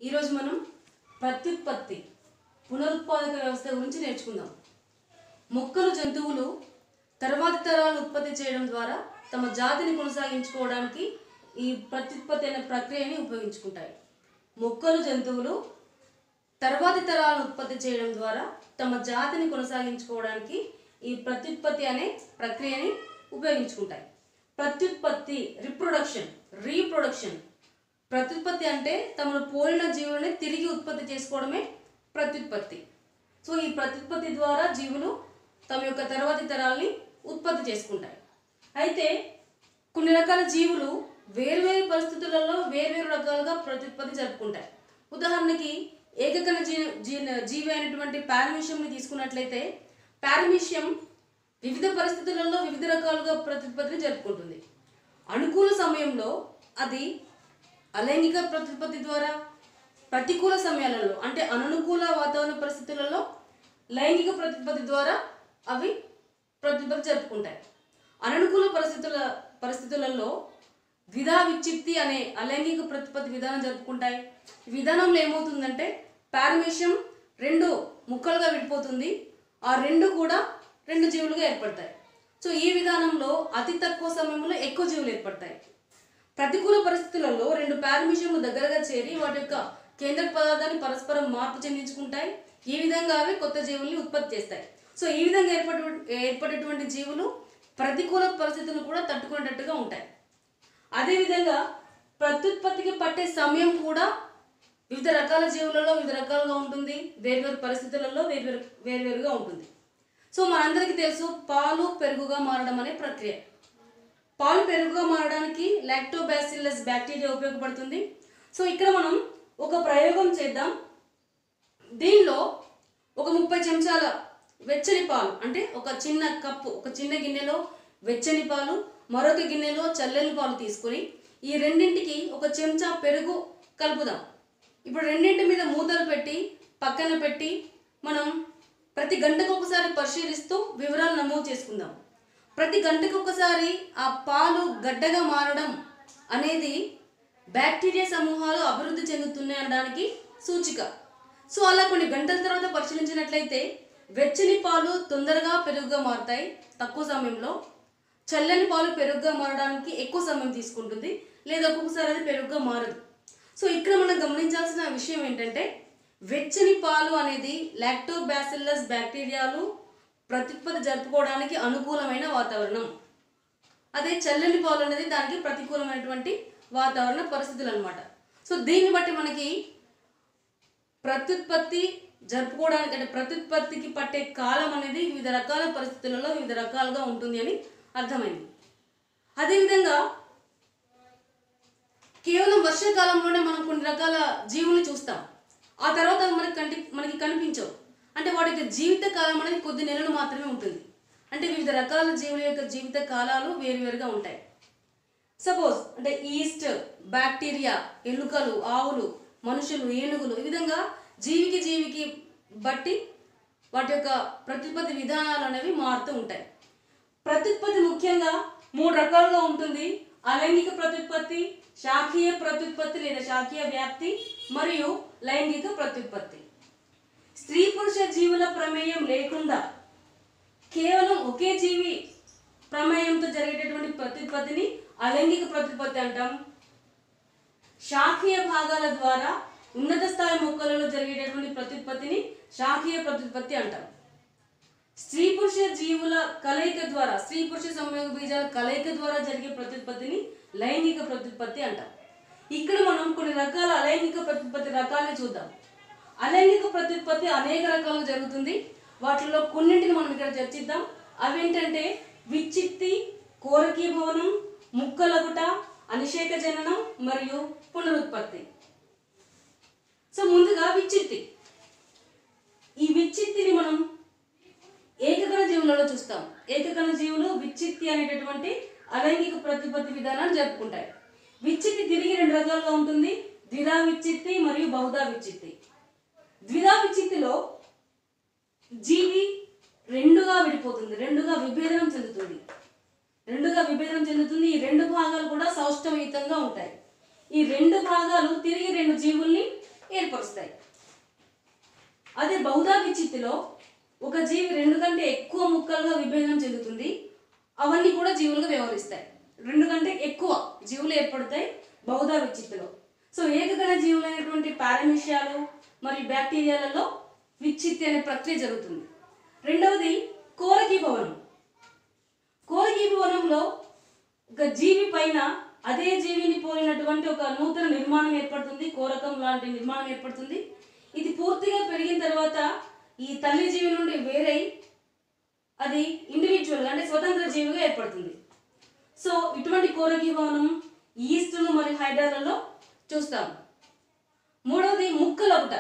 ఈరోజు మనం ప్రత్యుత్పత్తి పునరుత్పాదక వ్యవస్థ గురించి నేర్చుకుందాం మొక్కలు జంతువులు తర్వాతి తరాలు ఉత్పత్తి చేయడం ద్వారా తమ జాతిని కొనసాగించుకోవడానికి ఈ ప్రత్యుత్పత్తి అనే ప్రక్రియని ఉపయోగించుకుంటాయి మొక్కలు జంతువులు తర్వాతి తరాలను ఉత్పత్తి చేయడం ద్వారా తమ జాతిని కొనసాగించుకోవడానికి ఈ ప్రత్యుత్పత్తి అనే ప్రక్రియని ఉపయోగించుకుంటాయి ప్రత్యుత్పత్తి రిప్రొడక్షన్ రీప్రొడక్షన్ ప్రత్యుత్పత్తి అంటే తమను పోలిన జీవులని తిరిగి ఉత్పత్తి చేసుకోవడమే ప్రత్యుత్పత్తి సో ఈ ప్రత్యుత్పత్తి ద్వారా జీవులు తమ యొక్క తర్వాతి తరాల్ని ఉత్పత్తి చేసుకుంటాయి అయితే కొన్ని రకాల జీవులు వేర్వేరు పరిస్థితులలో వేర్వేరు రకాలుగా ప్రత్యుత్పత్తి జరుపుకుంటాయి ఉదాహరణకి ఏకకణ జీ జీ జీవి అయినటువంటి పారమిషియంని తీసుకున్నట్లయితే పారమిషియం వివిధ పరిస్థితులలో వివిధ రకాలుగా ప్రత్యుత్పత్తిని జరుపుకుంటుంది అనుకూల సమయంలో అది అలైంగిక ప్రత్యుత్పత్తి ద్వారా ప్రతికూల సమయాలలో అంటే అననుకూల వాతావరణ పరిస్థితులలో లైంగిక ప్రత్యుత్పత్తి ద్వారా అవి ప్రత్యుత్పత్తి జరుపుకుంటాయి అననుకూల పరిస్థితుల పరిస్థితులలో ద్విధా విచ్చిత్తి అనే అలైంగిక ప్రతిపత్తి విధానం జరుపుకుంటాయి ఈ విధానంలో ఏమవుతుందంటే పారమేషియం రెండు ముక్కలుగా విడిపోతుంది ఆ రెండు కూడా రెండు జీవులుగా ఏర్పడతాయి సో ఈ విధానంలో అతి తక్కువ సమయంలో ఎక్కువ జీవులు ఏర్పడతాయి ప్రతికూల పరిస్థితులలో రెండు పారమిషన్లు దగ్గరగా చేరి వాటి యొక్క కేంద్ర పదార్థాన్ని పరస్పరం మార్పు చెందించుకుంటాయి ఈ విధంగా అవి కొత్త జీవుల్ని ఉత్పత్తి చేస్తాయి సో ఈ విధంగా ఏర్పడే ఏర్పడేటువంటి జీవులు ప్రతికూల పరిస్థితులను కూడా తట్టుకునేటట్టుగా ఉంటాయి అదేవిధంగా ప్రత్యుత్పత్తికి పట్టే సమయం కూడా వివిధ రకాల జీవులలో వివిధ రకాలుగా ఉంటుంది వేర్వేరు పరిస్థితులలో వేర్వేరు వేర్వేరుగా ఉంటుంది సో మనందరికీ తెలుసు పాలు పెరుగుగా మారడం అనే ప్రక్రియ పాలు పెరుగుగా మారడానికి లాక్టోబాసిల్లస్ బ్యాక్టీరియా ఉపయోగపడుతుంది సో ఇక్కడ మనం ఒక ప్రయోగం చేద్దాం దీనిలో ఒక ముప్పై చెంచాల వెచ్చని పాలు అంటే ఒక చిన్న కప్పు ఒక చిన్న గిన్నెలో వెచ్చని పాలు మరొక గిన్నెలో చల్లని పాలు తీసుకొని ఈ రెండింటికి ఒక చెంచా పెరుగు కలుపుదాం ఇప్పుడు రెండింటి మీద మూతలు పెట్టి పక్కన పెట్టి మనం ప్రతి గంటకు ఒకసారి పరిశీలిస్తూ వివరాలు నమోదు చేసుకుందాం ప్రతి గంటకు ఒకసారి ఆ పాలు గడ్డగా మారడం అనేది బ్యాక్టీరియా సమూహాలు అభివృద్ధి చెందుతున్నాయి అనడానికి సూచిక సో అలా కొన్ని గంటల తర్వాత పరిశీలించినట్లయితే వెచ్చని పాలు తొందరగా పెరుగుగా మారుతాయి తక్కువ సమయంలో చల్లని పాలు పెరుగుగా మారడానికి ఎక్కువ సమయం తీసుకుంటుంది లేదా ఒక్కొక్కసారి అది పెరుగుగా మారదు సో ఇక్కడ మనం గమనించాల్సిన విషయం ఏంటంటే వెచ్చని పాలు అనేది లాక్టోబాసిల్లస్ బ్యాక్టీరియాలు ప్రత్యుత్పత్తి జరుపుకోవడానికి అనుకూలమైన వాతావరణం అదే చల్లని పాలు అనేది దానికి ప్రతికూలమైనటువంటి వాతావరణ పరిస్థితులు అనమాట సో దీన్ని బట్టి మనకి ప్రత్యుత్పత్తి జరుపుకోవడానికి అంటే ప్రత్యుత్పత్తికి పట్టే కాలం అనేది వివిధ రకాల పరిస్థితులలో వివిధ రకాలుగా ఉంటుంది అని అర్థమైంది అదేవిధంగా కేవలం వర్షాకాలంలోనే మనం కొన్ని రకాల జీవుల్ని చూస్తాం ఆ తర్వాత అవి మనకి కంటి మనకి కనిపించవు అంటే వాటి యొక్క జీవిత కాలం అనేది కొద్ది నెలలు మాత్రమే ఉంటుంది అంటే వివిధ రకాల జీవుల యొక్క జీవిత కాలాలు వేరువేరుగా ఉంటాయి సపోజ్ అంటే ఈస్ట్ బ్యాక్టీరియా ఎలుకలు ఆవులు మనుషులు ఏనుగులు ఈ విధంగా జీవికి జీవికి బట్టి వాటి యొక్క ప్రత్యుత్పత్తి విధానాలు అనేవి మారుతూ ఉంటాయి ప్రత్యుత్పత్తి ముఖ్యంగా మూడు రకాలుగా ఉంటుంది అలైంగిక ప్రత్యుత్పత్తి శాఖీయ ప్రత్యుత్పత్తి లేదా శాఖీయ వ్యాప్తి మరియు లైంగిక ప్రత్యుత్పత్తి స్త్రీ పురుష జీవుల ప్రమేయం లేకుండా కేవలం ఒకే జీవి ప్రమేయంతో జరిగేటటువంటి ప్రత్యుత్పత్తిని అలైంగిక ప్రత్యుత్పత్తి అంటాం శాఖీయ భాగాల ద్వారా ఉన్నత స్థాయి మొక్కలలో జరిగేటటువంటి ప్రత్యుత్పత్తిని శాఖీయ ప్రత్యుత్పత్తి అంటాం స్త్రీ పురుష జీవుల కలయిక ద్వారా స్త్రీ పురుష సంయోగ బీజాల కలయిక ద్వారా జరిగే ప్రత్యుత్పత్తిని లైంగిక ప్రత్యుత్పత్తి అంటాం ఇక్కడ మనం కొన్ని రకాల అలైంగిక ప్రత్యుత్పత్తి రకాలని చూద్దాం అలైంగిక ప్రత్యుత్పత్తి అనేక రకాలుగా జరుగుతుంది వాటిలో కొన్నింటిని మనం ఇక్కడ చర్చిద్దాం అవేంటంటే విచ్చిత్తి కోరకీ భవనం ముక్కలగుట అనిషేక జననం మరియు పునరుత్పత్తి సో ముందుగా విచ్చిత్తి ఈ విచ్చిత్తిని మనం ఏకగణ జీవులలో చూస్తాం ఏకగణ జీవులు విచ్చిత్తి అనేటటువంటి అలైంగిక ప్రతిపత్తి విధానాన్ని జరుపుకుంటాయి విచ్చిత్తి తిరిగి రెండు రకాలుగా ఉంటుంది ద్విధా విచ్చిత్తి మరియు బహుధా విచ్చిత్తి ద్విధా విచ్చిత్తిలో జీవి రెండుగా విడిపోతుంది రెండుగా విభేదనం చెందుతుంది రెండుగా విభేదనం చెందుతుంది ఈ రెండు భాగాలు కూడా సౌష్ఠవయుతంగా ఉంటాయి ఈ రెండు భాగాలు తిరిగి రెండు జీవుల్ని ఏర్పరుస్తాయి అదే బహుదా విచిత్తిలో ఒక జీవి రెండు కంటే ఎక్కువ ముక్కలుగా విభేదం చెందుతుంది అవన్నీ కూడా జీవులుగా వ్యవహరిస్తాయి రెండు కంటే ఎక్కువ జీవులు ఏర్పడతాయి బహుదా విచిత్తిలో సో ఏకగణ జీవులైనటువంటి పారమిషియాలు మరియు బ్యాక్టీరియాలలో విచ్చిత్తి అనే ప్రక్రియ జరుగుతుంది రెండవది కోరకీభవనం కోరకీభవనంలో ఒక జీవి పైన అదే జీవిని పోలినటువంటి ఒక నూతన నిర్మాణం ఏర్పడుతుంది కోరకం లాంటి నిర్మాణం ఏర్పడుతుంది ఇది పూర్తిగా పెరిగిన తర్వాత ఈ తల్లి జీవి నుండి వేరై అది ఇండివిజువల్ అంటే స్వతంత్ర జీవిగా ఏర్పడుతుంది సో ఇటువంటి కోరకీభవనం ఈస్టులు మరియు హైడ్రాలలో చూస్తాం మూడవది ముక్కలొకట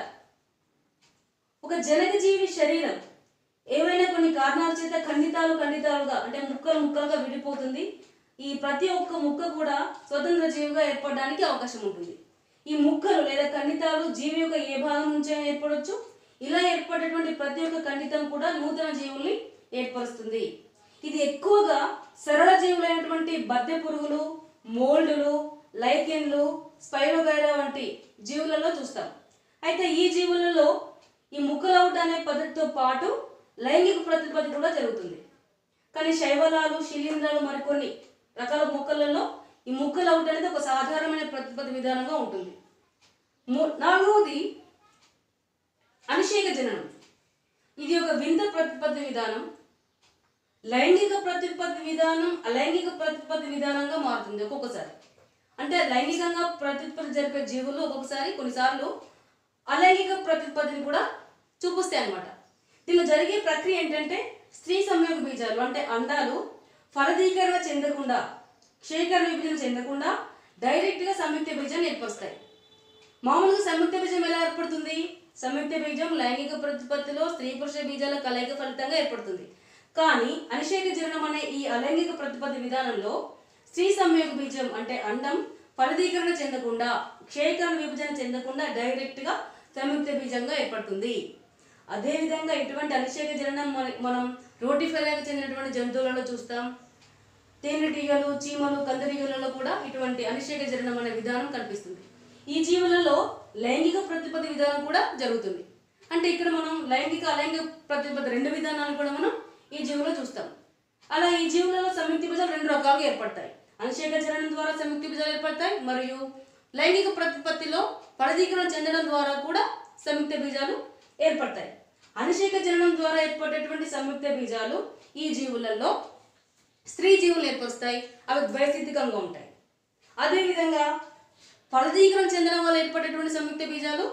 ఒక జనకజీవి శరీరం ఏవైనా కొన్ని కారణాల చేత ఖండితాలు ఖండితాలుగా అంటే ముక్కలు ముక్కలుగా విడిపోతుంది ఈ ప్రతి ఒక్క ముక్క కూడా స్వతంత్ర జీవిగా ఏర్పడడానికి అవకాశం ఉంటుంది ఈ ముక్కలు లేదా ఖండితాలు జీవి యొక్క ఏ భాగం నుంచే ఏర్పడవచ్చు ఇలా ఏర్పడేటువంటి ప్రతి ఒక్క ఖండితం కూడా నూతన జీవుల్ని ఏర్పరుస్తుంది ఇది ఎక్కువగా సరళ జీవులైనటువంటి బద్దె పురుగులు మోల్డులు లైకెన్లు స్పైరోగైరా వంటి జీవులలో చూస్తాం అయితే ఈ జీవులలో ఈ ముక్కలవుట అనే పద్ధతితో పాటు లైంగిక ప్రతిపత్తి కూడా జరుగుతుంది కానీ శైవలాలు శిలీంధ్రాలు మరికొన్ని రకాల మొక్కలలో ఈ ముక్కలవుట అనేది ఒక సాధారణమైన ప్రతిపత్తి విధానంగా ఉంటుంది మూ- నాలుగవది అనిషేక జననం ఇది ఒక వింత ప్రతిపత్తి విధానం లైంగిక ప్రతిపత్తి విధానం అలైంగిక ప్రతిపత్తి విధానంగా మారుతుంది ఒక్కొక్కసారి అంటే లైంగికంగా ప్రతిపత్తి జరిపే జీవులు ఒక్కొక్కసారి కొన్నిసార్లు అలైంగిక ప్రతిపత్తిని కూడా చూపిస్తాయి అన్నమాట దీనిలో జరిగే ప్రక్రియ ఏంటంటే స్త్రీ సంయోగ బీజాలు అంటే అండాలు ఫలదీకరణ చెందకుండా క్షేకరణ విభజన చెందకుండా డైరెక్ట్గా సంయుక్త బీజాన్ని ఏర్పరుస్తాయి మామూలుగా సంయుక్త బీజం ఎలా ఏర్పడుతుంది సంయుక్త బీజం లైంగిక ప్రతిపత్తిలో స్త్రీ పురుష బీజాల కలయిక ఫలితంగా ఏర్పడుతుంది కానీ అనిషేక జననం అనే ఈ అలైంగిక ప్రతిపత్తి విధానంలో స్త్రీ సంయోగ బీజం అంటే అండం ఫలదీకరణ చెందకుండా క్షేకరణ విభజన చెందకుండా డైరెక్ట్గా సంయుక్త బీజంగా ఏర్పడుతుంది అదేవిధంగా ఇటువంటి అనిషేక జననం మన- మనం రోటిఫెరాకు చెందినటువంటి జంతువులలో చూస్తాం తేనెటీగలు చీమలు కందిరీగలలో కూడా ఇటువంటి అనిషేక జననం అనే విధానం కనిపిస్తుంది ఈ జీవులలో లైంగిక ప్రతిపత్తి విధానం కూడా జరుగుతుంది అంటే ఇక్కడ మనం లైంగిక అలైంగిక ప్రతిపత్తి రెండు విధానాలు కూడా మనం ఈ జీవులో చూస్తాం అలా ఈ జీవులలో సంయుక్త బీజాలు రెండు రకాలుగా ఏర్పడతాయి అనిషేక జననం ద్వారా సంయుక్త బీజాలు ఏర్పడతాయి మరియు లైంగిక ప్రతిపత్తిలో ఫలదీకరణ చెందడం ద్వారా కూడా సంయుక్త బీజాలు ఏర్పడతాయి అనిషేక జననం ద్వారా ఏర్పడేటువంటి సంయుక్త బీజాలు ఈ జీవులలో స్త్రీ జీవులు ఏర్పరుస్తాయి అవి ద్వైస్థితికంగా ఉంటాయి అదేవిధంగా ఫలదీకరణ చెందడం వల్ల ఏర్పడేటువంటి సంయుక్త బీజాలు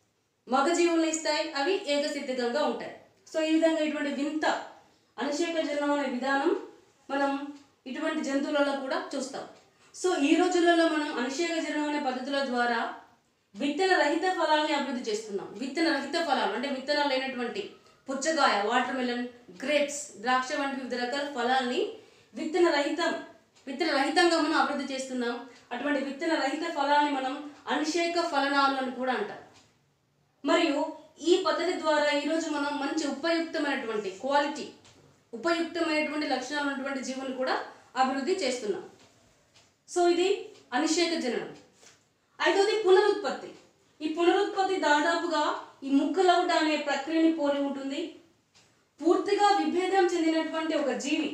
మగ జీవులను ఇస్తాయి అవి ఏకస్థితికంగా ఉంటాయి సో ఈ విధంగా ఇటువంటి వింత అనుషేక జననం అనే విధానం మనం ఇటువంటి జంతువులలో కూడా చూస్తాం సో ఈ రోజులలో మనం అనుషేక జననం అనే పద్ధతుల ద్వారా విత్తన రహిత ఫలాల్ని అభివృద్ధి చేస్తున్నాం విత్తన రహిత ఫలాలు అంటే విత్తనాలు లేనటువంటి పుచ్చకాయ వాటర్ మెలన్ గ్రేప్స్ ద్రాక్ష వంటి వివిధ రకాల ఫలాల్ని విత్తన రహితం విత్తన రహితంగా మనం అభివృద్ధి చేస్తున్నాం అటువంటి విత్తన రహిత ఫలాల్ని మనం అనుషేక ఫలనాలు అని కూడా అంటాం మరియు ఈ పద్ధతి ద్వారా ఈరోజు మనం మంచి ఉపయుక్తమైనటువంటి క్వాలిటీ ఉపయుక్తమైనటువంటి లక్షణాలు ఉన్నటువంటి జీవుని కూడా అభివృద్ధి చేస్తున్నాం సో ఇది అనిషేక జననం ఐదవది పునరుత్పత్తి ఈ పునరుత్పత్తి దాదాపుగా ఈ ముక్కలవుట అనే ప్రక్రియని పోలి ఉంటుంది పూర్తిగా విభేదం చెందినటువంటి ఒక జీవి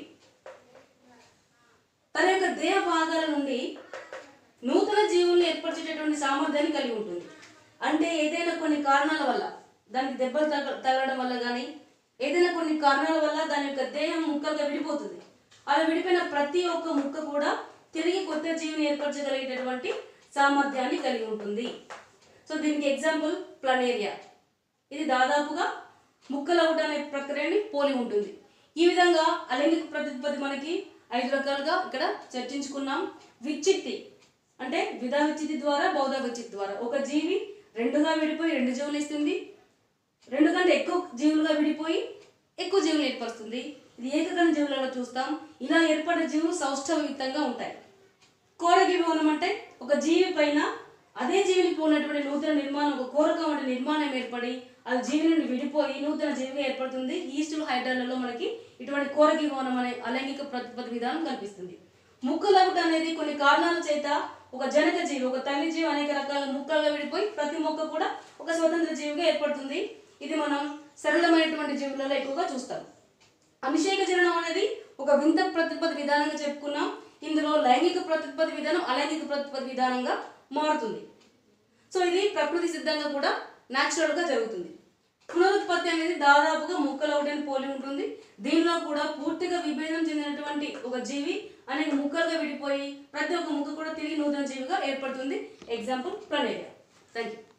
తన యొక్క దేహ భాగాల నుండి నూతన జీవుల్ని ఏర్పరిచేటటువంటి సామర్థ్యాన్ని కలిగి ఉంటుంది అంటే ఏదైనా కొన్ని కారణాల వల్ల దానికి దెబ్బలు తగ తగలడం వల్ల కానీ ఏదైనా కొన్ని కారణాల వల్ల దాని యొక్క దేహం ముక్కలుగా విడిపోతుంది అలా విడిపోయిన ప్రతి ఒక్క ముక్క కూడా తిరిగి కొత్త జీవిని ఏర్పరచగలిగేటటువంటి సామర్థ్యాన్ని కలిగి ఉంటుంది సో దీనికి ఎగ్జాంపుల్ ప్లనేరియా ఇది దాదాపుగా ముక్కలవుట అనే ప్రక్రియని పోలి ఉంటుంది ఈ విధంగా అలైంగిక ప్రతిపత్తి మనకి ఐదు రకాలుగా ఇక్కడ చర్చించుకున్నాం విచ్చిత్తి అంటే విధా విచ్చిత్తి ద్వారా బౌద్ధ విచ్చిత్తి ద్వారా ఒక జీవి రెండుగా విడిపోయి రెండు జీవులు ఇస్తుంది రెండు కంటే ఎక్కువ జీవులుగా విడిపోయి ఎక్కువ జీవులు ఏర్పరుస్తుంది ఇది ఏకగణ జీవులలో చూస్తాం ఇలా ఏర్పడే జీవులు సౌష్ఠవయుక్తంగా ఉంటాయి కోరకి భవనం అంటే ఒక జీవి పైన అదే జీవికి ఉన్నటువంటి నూతన నిర్మాణం ఒక కోరకం వంటి నిర్మాణం ఏర్పడి అది జీవి నుండి విడిపోయి నూతన జీవిగా ఏర్పడుతుంది ఈస్టులు హైడ్రాలలో మనకి ఇటువంటి కోరకి భవనం అనే అలైంగిక ప్రతిపత్తి విధానం కనిపిస్తుంది ముక్కలవుట అనేది కొన్ని కారణాల చేత ఒక జనక జీవి ఒక తల్లి జీవి అనేక రకాల ముక్కలుగా విడిపోయి ప్రతి మొక్క కూడా ఒక స్వతంత్ర జీవిగా ఏర్పడుతుంది ఇది మనం సరళమైనటువంటి జీవులలో ఎక్కువగా చూస్తాం అభిషేక జననం అనేది ఒక వింత ప్రతిపత్తి విధానంగా చెప్పుకున్నాం ఇందులో లైంగిక ప్రతిపత్తి విధానం అలైంగిక ప్రతిపత్తి విధానంగా మారుతుంది సో ఇది ప్రకృతి సిద్ధంగా కూడా natural గా జరుగుతుంది పునరుత్పత్తి అనేది దాదాపుగా ముక్కలు ఒకటిని పోలి ఉంటుంది దీనిలో కూడా పూర్తిగా విభేదం చెందినటువంటి ఒక జీవి అనేక ముక్కలుగా విడిపోయి ప్రతి ఒక్క ముక్క కూడా తిరిగి నూతన జీవిగా ఏర్పడుతుంది ఎగ్జాంపుల్ ప్రణేయ థ్యాంక్ యూ